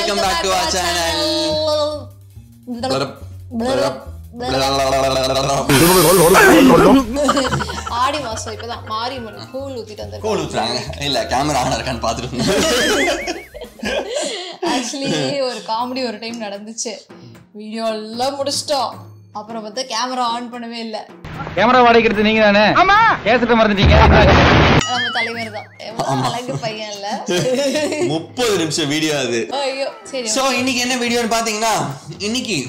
Welcome back to our channel ஆடி மாசம் இப்பதான் மாரியம்மன் கூழ் ஊத்திட்டு வந்திருக்கோம் கோல் ஊத்துறாங்க இல்ல கேமரா ஆன் இருக்கான்னு பாத்துட்டு ஆக்சுவலி ஒரு காமெடி ஒரு டைம் நடந்துச்சு வீடியோ எல்லாம் முடிச்சிட்டோம் அப்புறம் பார்த்தா கேமரா ஆன் பண்ணவே இல்லை கேமரா வாடகைக்கிறது நீங்க தானே ஆமா கேசட்ட மறந்துட்டீங்க நம்ம தலைவர் தான் எவ்வளவு அழகு பையன் இல்ல முப்பது நிமிஷம் வீடியோ அது ஐயோ சரி சோ இன்னைக்கு என்ன வீடியோன்னு பாத்தீங்கன்னா இன்னைக்கு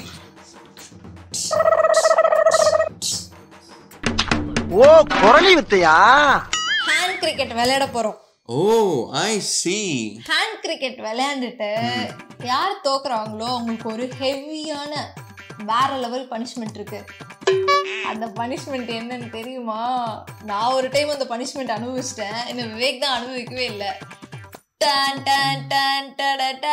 ஓ குரலி வித்தையா ஹேண்ட் கிரிக்கெட் விளையாட போறோம் oh I see hand cricket விளையாண்டுட்டு யார் தோக்குறாங்களோ அவங்களுக்கு ஒரு ஹெவியான வேற லெவல் பனிஷ்மெண்ட் இருக்கு அந்த பனிஷ்மெண்ட் என்னன்னு தெரியுமா நான் ஒரு டைம் அந்த பனிஷ்மெண்ட் அனுபவிச்சிட்டேன் இன்னும் விவேக் தான் அனுபவிக்கவே இல்லை டான் டான் டான் டடடா.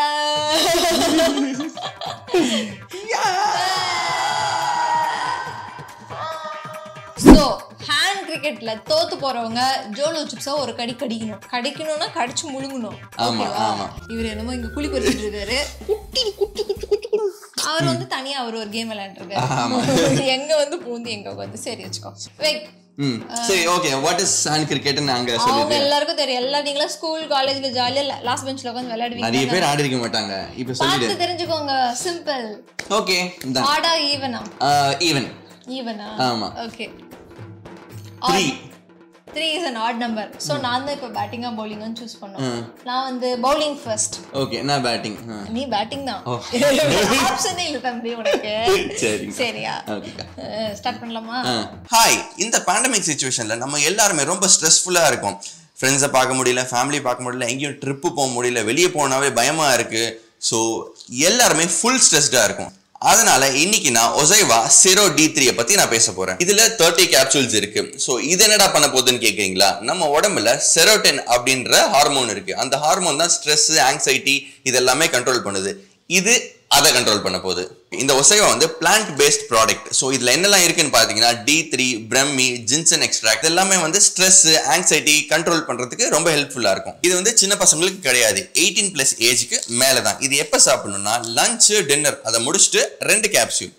ஸோ ஹேண்ட் கிரிக்கெட்ல தோத்து போறவங்க ஜோலோ சிப்ஸா ஒரு கடி கடிக்கணும் கடிக்கணும்னா கடிச்சு முழுங்கணும் ஆமா, ஓகேவா? ஆமா. இவர் என்னமோ இங்க குழி பறிச்சிட்டு இருக்காரு குட்டி குட்டி குட்டி குட்டி குட்டி. அவர் வந்து தனியா அவர் ஒரு கேம் விளையாண்டுருக்காரு எங்க வந்து பூந்து எங்க வந்து சரி வச்சுக்கோ வெயிட் ம் சரி okay what is hand cricket நாங்க அவங்க சொல்லிட்டு எல்லாருக்கும் தெரியும் எல்லா நீங்களும் ஸ்கூல் காலேஜ்ல ஜாலியா லாஸ்ட் பெஞ்ச்ல உட்காந்து விளையாடுவீங்க நிறைய பேர் ஆடி இருக்க மாட்டாங்க இப்ப சொல்லிடு பார்த்து தெரிஞ்சுக்கோங்க சிம்பிள் ஓகே தான் ஆடா ஈவனா ஈவன் ஈவனா ஆமா. Okay three three is an odd number so நான் தான் இப்போ பேட்டிங்கா பவுலிங்னு சூஸ் பண்ணோம் நான் வந்து பவுலிங் ஃபர்ஸ்ட் ஓகே நான் பேட்டிங் நீ பேட்டிங் தான் ஓ. ஆப்ஷனே இல்லை தம்பி உனக்கு சரி சரியா ஓகேக்கா ஸ்டார்ட் பண்ணலாமா ஹாய் இந்த பேண்டமிக் சுச்சுவேஷனில் நம்ம எல்லாருமே ரொம்ப ஸ்ட்ரெஸ்ஃபுல்லாக இருக்கும் ஃப்ரெண்ட்ஸை பார்க்க முடியல ஃபேமிலி பார்க்க முடியல எங்கேயும் ட்ரிப்பு போக முடியல வெளியே போனாவே பயமாக இருக்குது ஸோ எல்லாருமே ஃபுல் ஸ்ட்ரெஸ்டாக இருக்கும் அதனால இன்னைக்கு நான் ஒசைவா சிரோ டி த்ரீயை பற்றி நான் பேச போகிறேன் இதில் தேர்ட்டி கேப்சூல்ஸ் இருக்கு ஸோ இது என்னடா பண்ண போகுதுன்னு கேட்குறீங்களா நம்ம உடம்புல செரோட்டின் அப்படின்ற ஹார்மோன் இருக்கு அந்த ஹார்மோன் தான் ஸ்ட்ரெஸ் ஆங்ஸைட்டி இதெல்லாமே கண்ட்ரோல் பண்ணுது இது அதை கண்ட்ரோல் பண்ண போகுது இந்த ஒசைவா வந்து பிளான்ட் பேஸ்ட் ப்ராடக்ட் ஸோ இதில் என்னெல்லாம் இருக்குன்னு பார்த்தீங்கன்னா D three brahmi ginseng extract எல்லாமே வந்து ஸ்ட்ரெஸ் ஆங்ஸைட்டி கண்ட்ரோல் பண்ணுறதுக்கு ரொம்ப ஹெல்ப்ஃபுல்லாக இருக்கும் இது வந்து சின்ன பசங்களுக்கு கிடையாது எயிட்டீன் ப்ளஸ் ஏஜுக்கு மேலே தான் இது எப்போ சாப்பிடணும்னா லஞ்ச் டின்னர் அதை முடிச்சுட்டு ரெண்டு கேப்சியூல்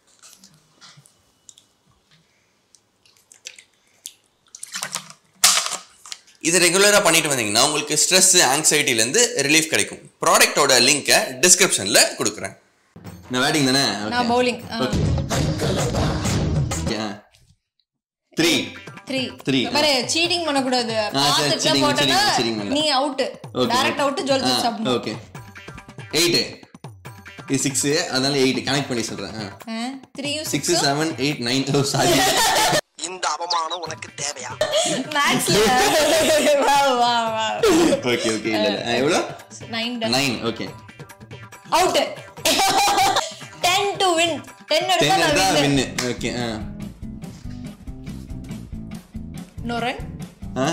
இது ரெகுலராக பண்ணிட்டு வந்தீங்கன்னா உங்களுக்கு ஸ்ட்ரெஸ் ஆங்ஸைட்டிலேருந்து ரிலீஃப் கிடைக்கும் ப்ராடக்ட்டோட லிங்கை டிஸ்கிரிப்ஷனில் கொடுக்குறேன் நான் பேட்டிங் தானே நான் பவுலிங் த்ரீ த்ரீ Three. பாரு சீட்டிங் பண்ணக்கூடாது சரி, பார்த்துட்டு cheating, போட்டனா cheating, cheating பண்ணல. நீ அவுட் Okay. டைரக்ட் அவுட் ஜோல் சிப்ஸ் சாப்பிடணும் ஓகே எயிட்டு இது சிக்ஸு அதனால எயிட் கனெக்ட் பண்ணி சொல்கிறேன் த்ரீயும் six six seven eight nine oh sorry இந்த அவமானம் உனக்கு தேவையா மேக்ஸ்ல வா வா வா ஓகே ஓகே இல்லை இல்லை எவ்வளோ nine nine okay out ten to win ten எடுத்தா டென் நான் எடுத்தா win. வின்னு ஓகே ஆ No run. ஆ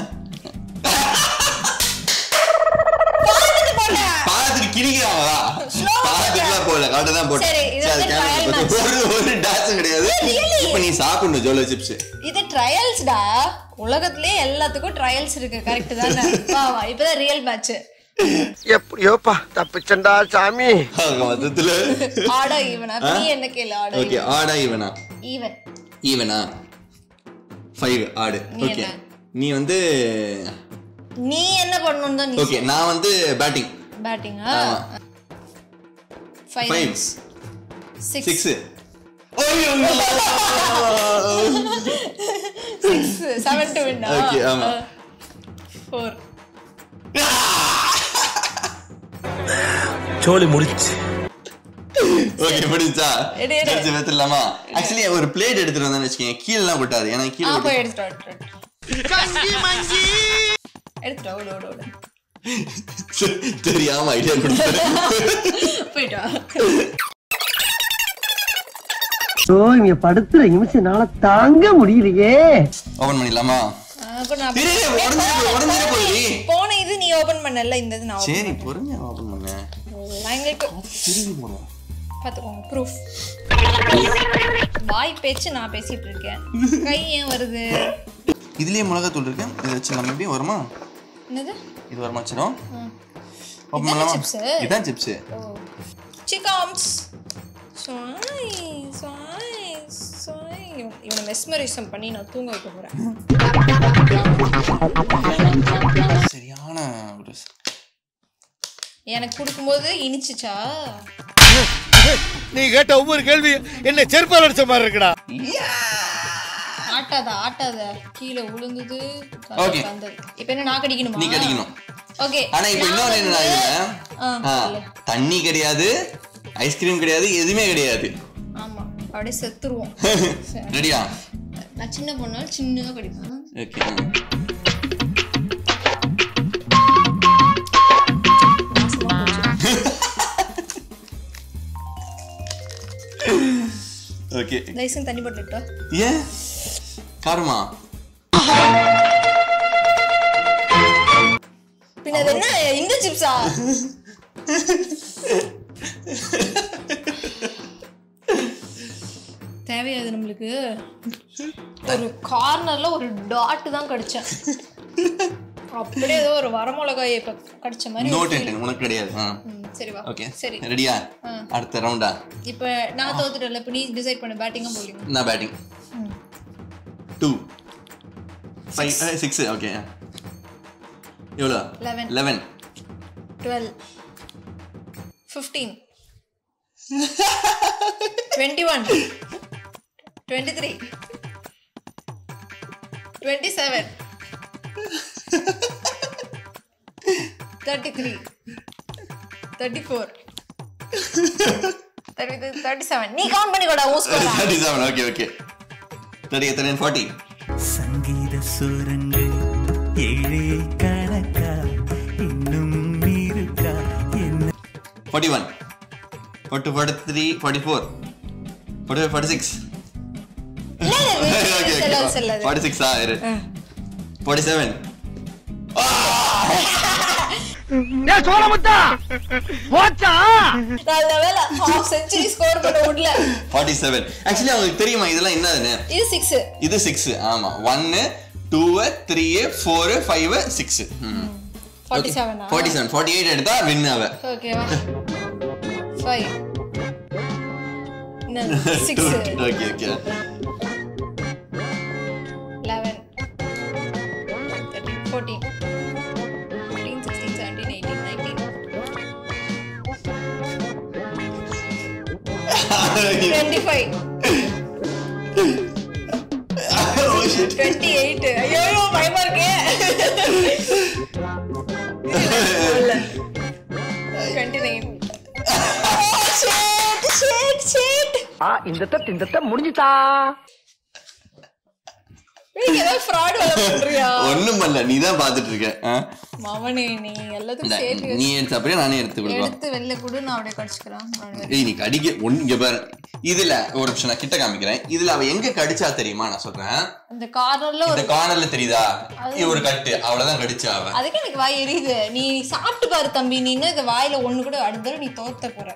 பார்த்துட்டு கிழிக்கிறாங்களா பார்த்துட்டுலாம் போடல கரெக்டாக தான் போட்டேன் சரி, இது சரி, வந்து அது trial camera match. ஒரு ஒரு டான்ஸும் கிடையாது really? இப்போ நீ சாப்பிடணும் ஜோலோ சிப்ஸ் இது ட்ரையல்ஸ்டா உலகத்திலே எல்லாத்துக்கும் ட்ரையல்ஸ் இருக்கு கரெக்ட் தானே வா வா இப்பதான் ரியல் மேட்ச் எப்படியோப்பா தப்பிச்சண்டா சாமி மொத்தத்தில் ஆடா ஈவனா நீ என்ன கேளு ஆடா ஓகே ஆடா ஈவனா ஈவன் ஈவனா ஃபைவ் ஆடு நீ ஓகே என்ன? நீ வந்து நீ என்ன பண்ணணும் தான் நீ ஓகே நான் வந்து பேட்டிங் பேட்டிங்கா ஆமா. Five five six six six seven to win Okay, ஆமா. ஃபோர் சோலி முடிச்சு ஓகே பிடிச்சா எடு, எடு. சரி வெத்துலாமா ஆக்சுவலி ஒரு பிளேட் எடுத்துட்டு வந்தேன்னு வச்சுக்கோங்க கீழலாம் கொட்டாது ஏன்னா ஆ கீழே போய் கொட்டி- எடுத்துட்டு வா, எடுத்துட்டு வா. எடுத்துட்டு வா, ஓடு ஓடு ஓடு தெரியாம ஐடியா கொடுத்தாரு போயிட்டு வா ஓ இங்க படுத்துற நிமிஷம்னால தாங்க முடியலையே ஓபன் பண்ணிடலாமா ஆ, கூட நான் இரு, இரு, உடைஞ்சிரு போகுது, உடைஞ்சிரு போகுது. போன இது நீ ஓபன் பண்ணல இந்த இது நான் open சரி பொறுமையா ஓபன் பண்ண பண்ணேன். நான் எங்களுக்கு பாத்துக்கோங்க ப்ரூஃப் வாய் பேச்சு நான் பேசிட்டு இருக்கேன் கை ஏன் வருது இதுலயே மிளகாத்தூள் இருக்கு இதை வச்சு நம்ம எப்படி வருமா என்னது இது வருமா வச்சிடும் ஆ. ஓப்பன் இதானே பண்ணலாமா chips? இதான் சிப்ஸ் ஓ சிகாம்ஸ் சுவாய் சுவாய் சுவாய் இவனை மெஸ்மரிசம் பண்ணி நான் தூங்க வைக்க போறேன் சரியான ஒரு எனக்கு கொடுக்கும்போது இனிச்சுச்சா நீ கேட்ட ஒவ்வொரு கேள்வி என்ன செருப்பால் அடிச்ச மாதிரி இருக்குடா ஆட்டாத ஆட்டாத கீழே விழுந்தது Okay. வந்தது இப்போ என்ன நான் கடிக்கணுமா நீ கடிக்கணும் ஓகே ஆனா இப்ப இன்னொரு என்ன இதுல ஆ, ஆ, சொல்லு. தண்ணி கிடையாது ஐஸ்கிரீம் கிடையாது எதுவுமே கிடையாது ஆமா அப்படியே செத்துருவோம் ரெடியா நான் சின்ன பொண்ணால் சின்னதாக கடிப்பேன் ஓகே நாசமா போச்சு ஓகே லைசன் தண்ணி போட்டுட்டா ஏன் காரமா பின்ன அது என்ன இந்த சிப்ஸா தேவையாது நம்மளுக்கு ஒரு கார்னர்ல ஒரு டாட் தான் கடிச்சேன் அப்படியே ஏதோ ஒரு வரமிளகாயை இப்ப கடிச்ச மாதிரி நோ ஒரு feel. டென்ஷன் உனக்கு கிடையாது ஆ ம், சரி வா ஓகே சரி ரெடியா ஆ. அடுத்த ரவுண்டா இப்ப நான் தோத்துட்டேன்ல இப்ப நீ டிசைட் பண்ணு பேட்டிங்கா போலிங்க நான் batting two five six okay எவ்வளோ Eleven. Eleven twelve fifteen twenty one twenty three twenty seven thirty three thirty four thirty thirty seven நீ கவுண்ட் பண்ணிக்கோடா உன் score thirty seven okay okay thirty thirty forty സംഗീത സ്വരങ്ങൾ ഏഴേ കണക്ക ഇന്നും ഇരുക്ക എന്ന forty one forty forty three forty four forty five forty six okay செல்லாது ஓகே செல்லாது ஃபார்ட்டி சிக்ஸா இரு ஃபார்ட்டி செவன் சோழமுத்தா போச்சா நல்ல வேலை ஹாஃப் செஞ்சுரி ஸ்கோர் பண்ண விடல ஃபார்ட்டி செவன் ஆக்சுவலி அவங்களுக்கு தெரியுமா இதெல்லாம் என்னதுன்னு இது சிக்ஸ் இது சிக்ஸ் ஆமா ஒன்னு two three four five six forty செவனா ஃபார்ட்டி செவன் ஃபார்ட்டி எயிட் எடுத்தா வின் அவ ஓகேவா five six okay okay eleven thirteen fourteen fifteen sixteen seventeen eighteen nineteen twenty five twenty eight ஐயோ பயமா இருக்கே டுவெண்ட்டி நைன் இந்த தட்டு இந்த தட்டு முடிஞ்சுதா நீங்க ஏதாவது ஃப்ராட் வேலை பண்றியா ஒண்ணும் பண்ணல நீ தான் பாத்துட்டு இருக்க ஆ? மவனே நீ இந்தா, எல்லாத்துக்கும் சேர்த்து நீ எடுத்த அப்படியே நானே எடுத்து கொடுக்கலாம் எடுத்து வெளில கூட நான் அப்படியே கடிச்சுக்கிறேன் ஏய் நீ கடிக்க ஒண்ணு இங்க பாரு இதுல ஒரு நிமிஷம் நான் கிட்ட காமிக்கிறேன் இதுல அவ எங்க கடிச்சா தெரியுமா நான் சொல்றேன் அந்த கார்னர்ல இந்த ஒரு கார்னர்ல தெரியுதா இது ஒரு கட்டு அவ்வளவுதான் கடிச்சா அவ அதுக்கு எனக்கு வாய் எரியுது நீ சாப்பிட்டு பாரு தம்பி நீ இன்னும் இந்த வாயில ஒண்ணு கூட அடுத்த தடவை நீ தோத்த போற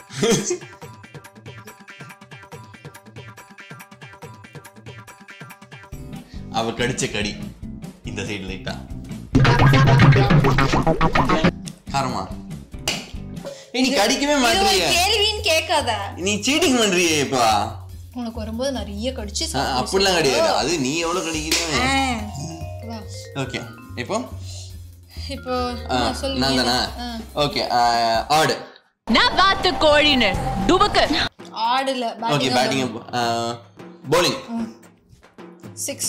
அவ கடிச்ச கடி இந்த சைடு லைட்டா காரமா ஏய் நீ கடிக்கவே இது ஒரு மாட்டீங்க கேள்வின்னு கேட்காத நீ சீட்டிங் பண்றியே இப்பா உனக்கு வரும்போது நிறைய கடிச்சு ஆ, சாப்பிடு. அப்படிலாம் கிடையாது அது நீ எவ்வளவு கடிக்கிறீங்க ஆ. வா. ஓகே இப்போ இப்போ ஆ, நான் சொல்லு நான் தானா ஆ. ஓகே ஆடு நான் பார்த்து கோழின்னு டுபுக்கு ஆடுல ஓகே பேட்டிங் bowling சிக்ஸ்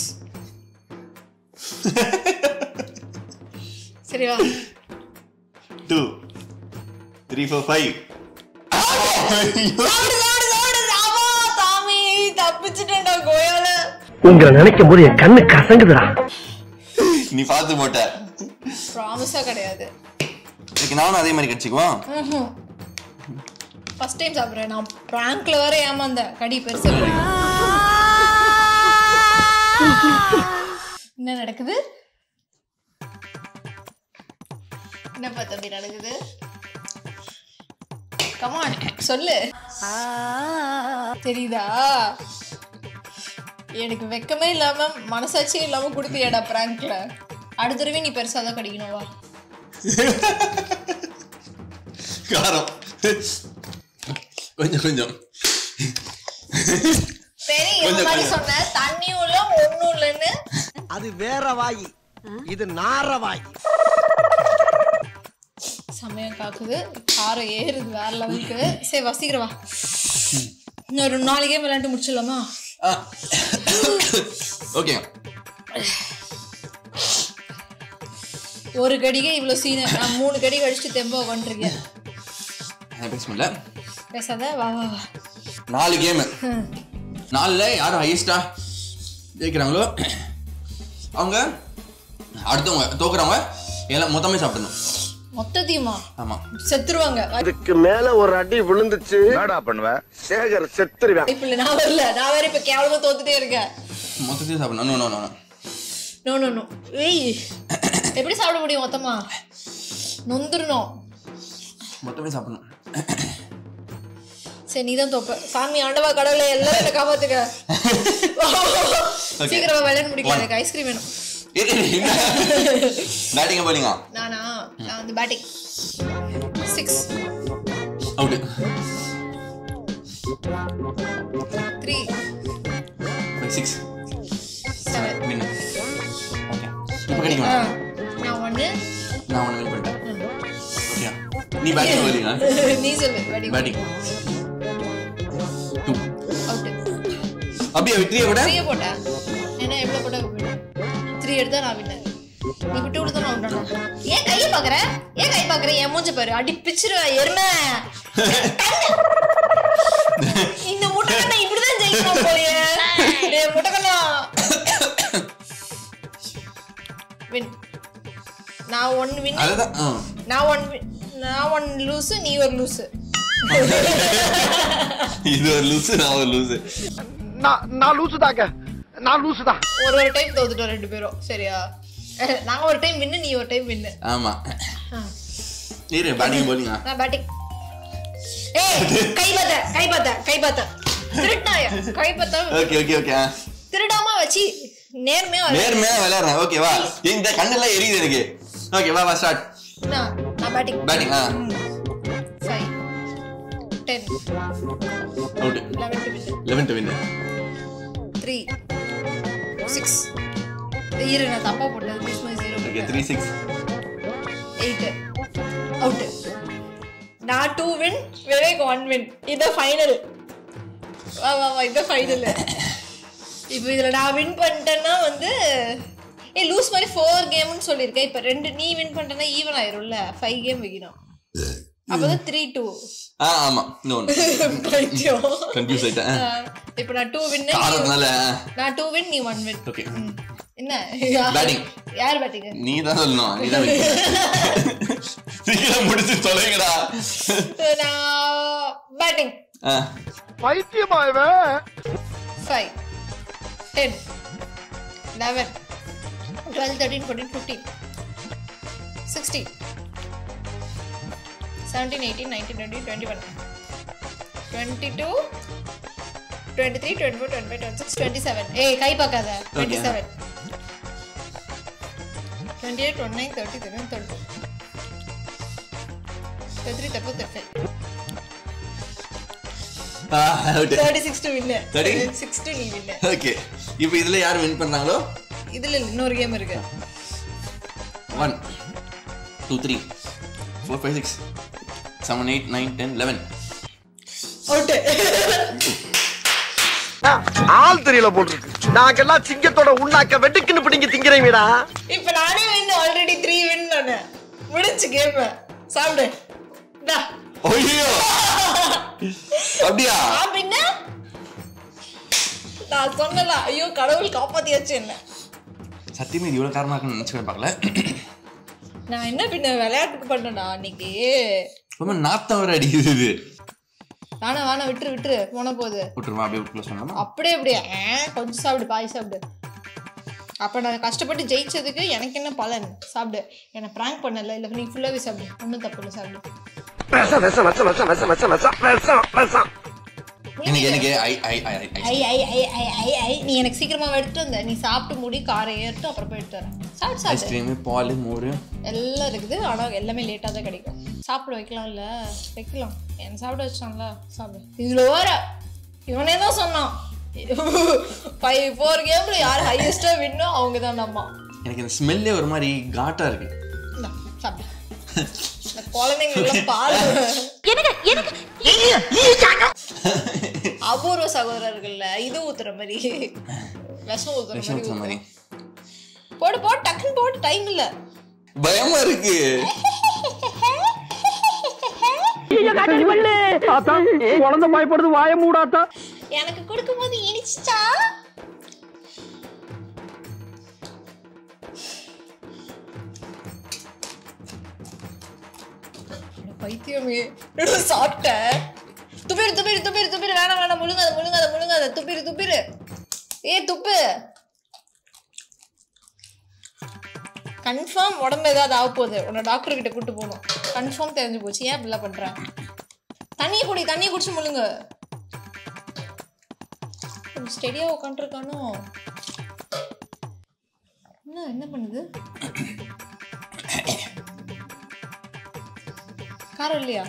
சரி வா டூ த்ரீ ஃபோர் ஃபைவ் சாப்பிடு, சாப்பிடு, சாப்பிடு. ராமா, சாமி தப்பிச்சுட்டேன்டா கோயால உங்களை நினைக்கும் போது என் கண்ணு கசங்குதுடா நீ பார்த்து போட்ட ப்ராமிஸா கிடையாது ஓகே நானும் அதே மாதிரி கடிச்சுக்குவோம் ஃபர்ஸ்ட் டைம் சாப்பிட்றேன் நான் ப்ராங்க்ல வர ஏமாந்தேன் கடி பெருசா என்ன நடக்குது என்னப்பா தம்பி நடக்குது கமான் சொல்லு தெரியுதா எனக்கு வெக்கமே இல்லாம மனசாட்சியே இல்லாம கொடுத்தியாடா ப்ராங்க்ல அடுத்த தடவை நீ பெருசா தான் கடிக்கணும் வா காரம் கொஞ்சம் கொஞ்சம் சரி இந்த கொஞ்சம், மாதிரி கொஞ்சம். சொன்ன தண்ணியும் இல்ல ஒண்ணும் இல்லைன்னு அது வேற வாய் இது நார வாய் சமயம் காக்குது காரம் ஏறுது வேற லெவலுக்கு சரி வசிக்கிறவா இன்னொரு நாலு கேம் விளையாண்டு முடிச்சிடலாமா ஓகே ஒரு கடிக்கே இவ்வளவு சீன நான் மூணு கடி கடிச்சுட்டு தெம்ப உட்காந்துருக்கேன் பேச முடியல பேசாத வா வா வா நாலு கேமு நாலுல யார் ஹையஸ்டா ஜெயிக்கிறாங்களோ அவங்க அடுத்தவங்க தோக்குறவங்க எல்லாம் மொத்தமே சாப்பிடணும் மொத்தத்தையுமா ஆமா செத்துருவாங்க அதுக்கு மேல ஒரு அடி விழுந்துச்சு என்னடா பண்ணுவ சேகர் செத்துருவேன் இப்ப இல்ல நான் வரல நான் வேற இப்ப கேவலமா தோத்துட்டே இருக்கேன் மொத்தத்தையும் சாப்பிடணும் no no no no no no ஏய் எப்படி சாப்பிட முடியும் மொத்தமா நொந்துடணும் மொத்தமே சாப்பிடணும் சரி நீ தான் தோப்ப சாமி ஆண்டவா கடவுளை எல்லாரும் என்ன காப்பாத்துக்க சீக்கிரமா விளையாட முடியல எனக்கு ஐஸ்கிரீம் வேணும் பேட்டிங்க போலிங்க நானா நான் வந்து batting six out three six seven win okay இப்போ கிடைக்குமா நான் ஒன்று நான் ஒன்று வின் பண்ணிட்டேன் ஓகே நீ பேட்டிங் போலிங்க நீ சொல்லு பேட்டிங் பேட்டிங் டூ அவுட்டு அப்படியே த்ரீயை விட த்ரீயே போட்டேன் ஏன்னா எவ்வளோ போட்டா த்ரீ எடுத்தா நான் வின்னர் நீ விட்டு கொடுத்தா நான் விட்டேன் ஏன் கையை பாக்குற ஏன் கை பாக்குற என் மூஞ்ச பாரு அடி பிச்சிருவேன் எருமை இந்த முட்டைக்கண்ணா இப்படிதான் ஜெயிக்கணும் போலியே டேய் முட்டைக்கண்ணா வின் நான் ஒன் வின் அதுதான் ஆ. நான் ஒன் நான் ஒன் லூசு நீ ஒரு லூசு இது ஒரு லூசு நான் ஒரு லூசு நான் நான் லூசு தாங்க நான் லூசு தான் ஒரு ஒரு டைம் தோத்துட்டோம் ரெண்டு பேரும் சரியா அஹ், நான் ஒரு டைம் வின்னு நீ ஒரு டைம் வின்னு ஆமா இரு பேட்டிங் போலிங்க நான் பேட்டிங் ஏய் கை பாத்த கை பாத்த கை பாத்த திருட்டாய கை பாத்த ஓகே ஓகே ஓகே திருடாம வச்சு நேர்மையா விளையாடு. நேர்மையா விளையாடுறேன் ஓகே வா இந்த கண்ணெல்லாம் எரியுது எனக்கு ஓகே வா வா ஸ்டார்ட் நான் நான் பேட்டிங் பேட்டிங் ஆ five ten out eleven to win eleven to win three six இரு நான் தப்பா போட்டது கிருஷ்ண zero okay three six eight out நான் two win Vivek one win இது ஃபைனல் வா வா வா இது ஃபைனல் இப்போ இதில் நான் வின் பண்ணிட்டேன்னா வந்து ஏ லூஸ் மாதிரி ஃபோர் கேம்னு சொல்லியிருக்கேன் இப்போ ரெண்டு நீ வின் பண்ணிட்டேன்னா ஈவன் ஆயிரும்ல ஃபைவ் கேம் வைக்கணும் அப்போதான் த்ரீ டூ ஆ ஆமா நோ பைத்தியம் கன்ஃபியூஸ் ஆயிட்டேன் இப்போ நான் டூ வின் காரத்தினால நான் டூ வின் நீ ஒன் வின் ஓகே என்ன Batting. யார் பேட்டிங் நீ தான் சொல்லணும் நீ தான் சீக்கிரம் முடிச்சு தொலைங்கடா நான் பேட்டிங் ஆ பைத்தியமா இவன் five ten eleven twelve thirteen fourteen fifteen sixteen seventeen eighteen nineteen twenty twenty one twenty two twenty three twenty four twenty five twenty six twenty seven ஏய் கை பார்க்காத twenty seven twenty eight twenty nine thirty thirty thirty thirty three thirty thirty five ஆ out thirty six to win 30? Six to நீ win okay இப்போ இதுல யார் win பண்றாங்களோ இதுல இன்னொரு கேம் இருக்கு one two three four five six seven eight nine ten eleven out ஆள் தெரியல போட்டுருக்கு நாங்கெல்லாம் சிங்கத்தோட உண்ணாக்க வெட்டுக்குன்னு பிடிங்க திங்கிறீங்கடா இப்ப நானே வின் ஆல்ரெடி த்ரீ வின் நானு முடிஞ்சு கேம் சாப்பிடு இந்தா. ஐயோ அப்படியா நான் பின்ன நான் சொன்னல ஐயோ கடவுள் காப்பாத்தியாச்சு என்ன சத்தியமே இது இவ்வளவு காரணமா இருக்குன்னு நினைச்சு கூட பார்க்கல நான் என்ன பின்ன விளையாட்டுக்கு பண்ணனா அன்னைக்கு ரொம்ப நாத்தம் வர அடிக்குது இது வேணா வேணா விட்டுரு விட்டுரு போன போகுது விட்டுருமா அப்படியே க்ளோஸ் பண்ணலாமா அப்படியே அப்படியே ஆ, கொஞ்சம் சாப்பிடு பாய் சாப்பிடு அப்ப நான் கஷ்டப்பட்டு ஜெயிச்சதுக்கு எனக்கு என்ன பலன் சாப்பிடு என்ன பிராங்க் பண்ணல இல்ல நீ ஃபுல்லாவே சாப்பிடு ஒன்றும் தப்பு இல்லை சாப்பிடு விஷம் விஷம் விஷம் விஷம் விஷம் விஷம் விஷம் விஷம் விஷம் எனக்கு எனக்கு ஐ ஐ ஐ ஐ ஐ ஐ ஐ ஐ ஐ ஐ நீ எனக்கு சீக்கிரமா எடுத்துட்டு வந்த நீ சாப்பிட்டு முடி காரை ஏறிட்டு அப்புறம் போய் எடுத்து வரேன் சாப்பிடு சாப்பிடு ஐஸ்கிரீமு பால் மோர் எல்லாம் இருக்குது ஆனால் எல்லாமே லேட்டாக தான் கிடைக்கும் சாப்பிட வைக்கலாம்ல வைக்கலாம் என்ன சாப்பிட வச்சான்ல சாப்பிடு இதில் வேற இவனே தான் சொன்னான் ஃபைவ் ஃபோர் கேமில் யார் ஹையஸ்ட்டாக வின்னோ அவங்க தான் நம்ம எனக்கு இந்த ஸ்மெல்லே ஒரு மாதிரி காட்டா இருக்கு இந்தா, சாப்பிடு இந்த குழந்தைங்களுக்கு பால் அபூர்வ சகோதரர்கள்ல இது ஊத்துற மாதிரி விஷம் ஊத்துற விஷம் ஊத்துற மாதிரி மாதிரி. ஊத்துறோம். போடு போடு டக்குன்னு போடு டைம் இல்ல பயமா இருக்கு குழந்தை பயப்படுது வாய மூடாத்தா எனக்கு கொடுக்கும்போது இனிச்சிச்சா அட பைத்தியமே என்னடா சாப்பிட்ட துப்பிரு துப்பிரு துப்பிரு துப்பிரு வேணாம் வேணாம் முழுங்காத முழுங்காத முழுங்காத துப்பிரு துப்பிரு ஏ துப்பு கன்ஃபார்ம் உடம்பு ஏதாவது ஆக போகுது உன்னை டாக்டர் கிட்ட கூட்டு போகணும் கன்ஃபார்ம் தெரிஞ்சு போச்சு ஏன் இப்படிலாம் பண்ற தண்ணியை குடி தண்ணியை குடிச்சு முழுங்க ஸ்டெடியா உட்காந்துருக்கானோ என்ன என்ன பண்ணுது காரம் இல்லையா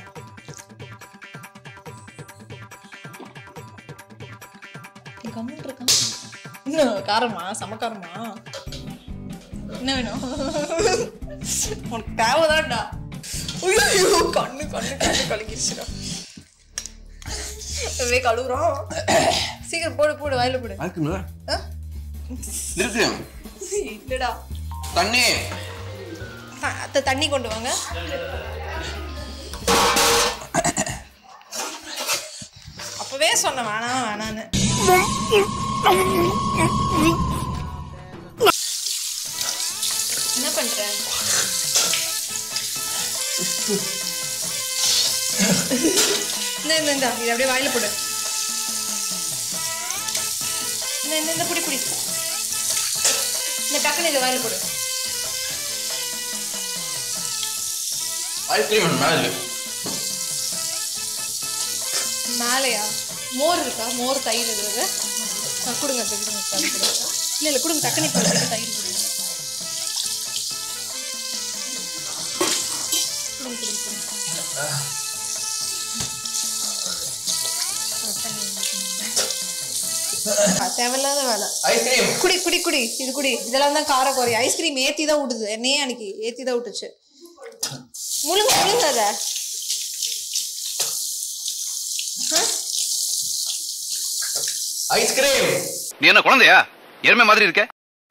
நீ கம்மிட்டு இருக்கான் இன்னும் காரமா சமக்காரமா என்ன வேணும் உனக்கு தேவைதான்டா ஐயோ கண்ணு கண்ணு கண்ணு கலங்கிருச்சுடா வே கழுவுறோம் சீக்கிரம் போடு போடு வாயில போடு இருக்குங்களா ஆ? இருக்கு இல்லடா தண்ணி த- அத்தை தண்ணி கொண்டு வாங்க அப்பவே சொன்னேன் வேணாம் வேணான்னு என்ன பண்ற இந்த இந்த இந்த இது அப்படியே வாயில போடு இந்த இந்த இந்த புடி புடி இந்த டக்குனு இதை வாயில போடு ஐஸ்கிரீம் மேல இருக்கு மேலையா மோர் இருக்கா மோர் தயிர் இருக்குது ஆ, கொடுங்க அத்தை, கொடுங்க அத்தை, அது கொடுங்க. இல்ல இல்ல கொடுங்க டக்குனு கொடுங்க தயிர் கொடுங்க கொடுங்க, கொடுங்க, கொடுங்க. ஆ, தண்ணி ஊத்திக்கோங்க. ஆ, தேவையில்லாத வேலை ஐஸ்கிரீம் குடி குடி குடி இது குடி இதெல்லாம் தான் கார குறை ஐஸ்கிரீம் ஏத்தி தான் விடுது என்னையே அன்னைக்கு ஏத்தி தான் விட்டுச்சு முழுங்க முழுங்க அத ஐஸ்கிரீம் நீ என்ன குழந்தையா எருமை மாதிரி இருக்க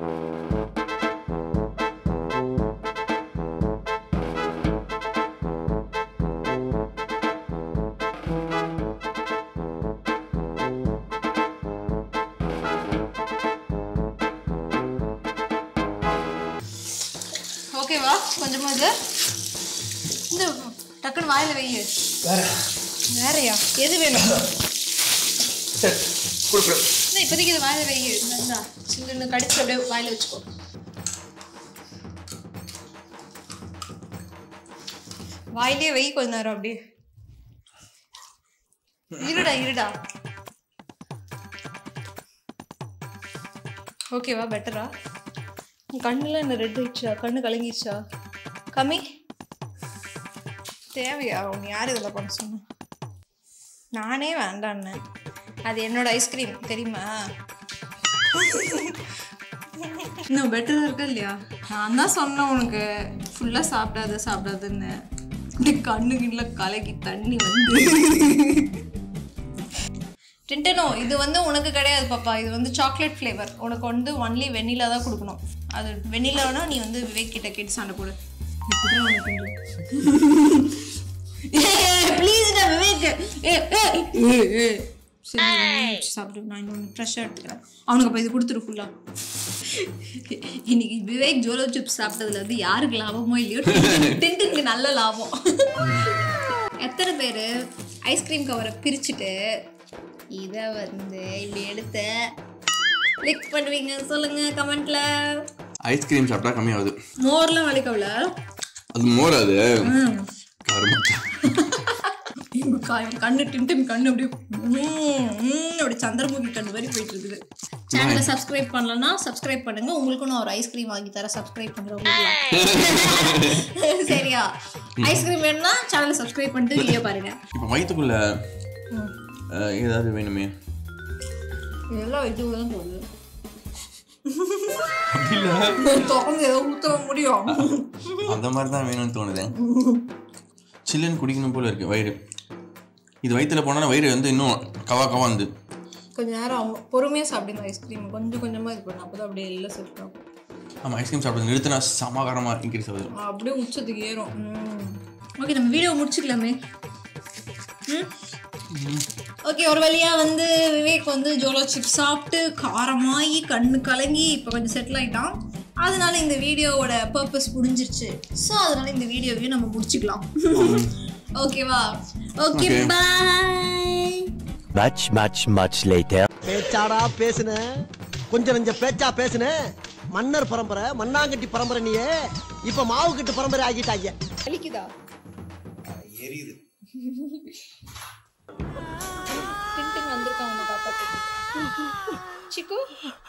ஓகேவா கொஞ்சமா இது இந்த டக்குன்னு வாயில வெய்யு வேறயா எது வேணும் சரி கொடுக்குறேன் இந்த இப்போதைக்கு இது வாயில வெய்யு இந்தா சின்ன கடிச்சு அப்படியே வாயில வச்சுக்கோ வாயிலே வெய் கொஞ்ச நேரம் அப்படியே இருடா இருடா ஓகேவா பெட்டரா உன் கண்ணுல என்ன ரெட் ஆயிடுச்சா கண்ணு கலங்கிருச்சா கம்மி தேவையா உன் யார் இதில் பண்ண சொன்னா நானே வேண்டான்னு அது என்னோட ஐஸ்கிரீம் தெரியுமா இன்னும் பெட்டராக இருக்கா இல்லையா நான் தான் சொன்னேன் உனக்கு ஃபுல்லாக சாப்பிடாத சாப்பிடாதுன்னு இப்படி கண்ணு கிண்ணில கலக்கி தண்ணி வந்து டிண்டனோ இது வந்து உனக்கு கிடையாது பாப்பா இது வந்து சாக்லேட் ஃப்ளேவர் உனக்கு வந்து ஒன்லி வெண்ணிலா தான் கொடுக்கணும் அது வெண்ணிலானா நீ வந்து விவேக் கிட்ட கேட்டு சண்டை போடு இப்படிதான் உனக்கு கொஞ்சம் ப்ளீஸ்டா விவேக் ஏ ஏ ஏ ஏ சரி நீ வந்து சாப்பிடு நான் இன்னொன்று ஃப்ரெஷ்ஷாக எடுத்துக்கிறேன் அவனுக்கு அப்போ இது கொடுத்துரு ஃபுல்லாக இன்னைக்கு விவேக் ஜோலோ சிப்ஸ் சாப்பிட்டதுல வந்து யாருக்கு லாபமோ இல்லையோ டென்ட்டுக்கு நல்ல லாபம் எத்தனை பேர் ஐஸ்கிரீம் கவரை பிரிச்சுட்டு இதை வந்து இப்படி எடுத்து லிக் பண்ணுவீங்க சொல்லுங்க கமெண்ட்ல ஐஸ்கிரீம் சாப்பிட்டா கம்மியாகுது மோர்லாம் வலிக்கவில்ல அது மோர் அது கருமத்தை க- கண்ணு டின்டன் கண்ணு அப்படியே ம், ம், அப்படியே சந்திரமுகி கண்ணு மாதிரி போயிட்டு இருக்குது சேனலை சப்ஸ்கிரைப் பண்ணலன்னா சப்ஸ்கிரைப் பண்ணுங்க உங்களுக்கும் நான் ஒரு ஐஸ்கிரீம் வாங்கி தரேன் சப்ஸ்கிரைப் பண்றவங்களுக்கு சரியா ஐஸ்கிரீம் வேணும்னா சேனலை சப்ஸ்கிரைப் பண்ணிட்டு வீடியோ பாருங்க இப்போ வயிற்றுக்குள்ள அஹ், ஏதாவது வேணுமே இதெல்லாம் இது தான் தோணுது திறந்து ஏதோ ஊத்த முடியும் அந்த மாதிரி தான் வேணும்னு தோணுது சில்லுன்னு குடிக்கணும் போல இருக்கு வயிறு இது வயிற்றுல போனா வயிறு வந்து இன்னும் கவா கவா வந்து கொஞ்ச நேரம் அவங்க பொறுமையா சாப்பிடுங்க ஐஸ்கிரீம் கொஞ்சம் கொஞ்சமா இது பண்ணு அப்பதான் அப்படியே எல்லாம் செட் ஆகும் ஆமாம் ஐஸ்கிரீம் சாப்பிட்றது நிறுத்தினா சமாகாரமாக இன்க்ரீஸ் ஆகுது அப்படியே உச்சத்துக்கு ஏறும் ஓகே நம்ம வீடியோ முடிச்சுக்கலாமே ஓகே ஒரு வழியா வந்து விவேக் வந்து ஜோலோ சிப்ஸ் சாப்பிட்டு காரமாகி கண்ணு கலங்கி இப்போ கொஞ்சம் செட்டில் ஆயிட்டான் அதனால இந்த வீடியோவோட பர்பஸ் முடிஞ்சிருச்சு ஸோ அதனால இந்த வீடியோவையும் நம்ம முடிச்சுக்கலாம் ஓகேவா okay Okay. Bye Much, much, much later. பேச்சாடா பேசுன கொஞ்சம் நெஞ்ச பேச்சா பேசுன மன்னர் பரம்பரை மண்ணாங்கட்டி பரம்பரை நீயே இப்ப மாவு கட்டு பரம்பரை ஆகிட்டாங்க வலிக்குதா எரியுது டின்டின் வந்திருக்காங்க காப்பாத்து சிக்கு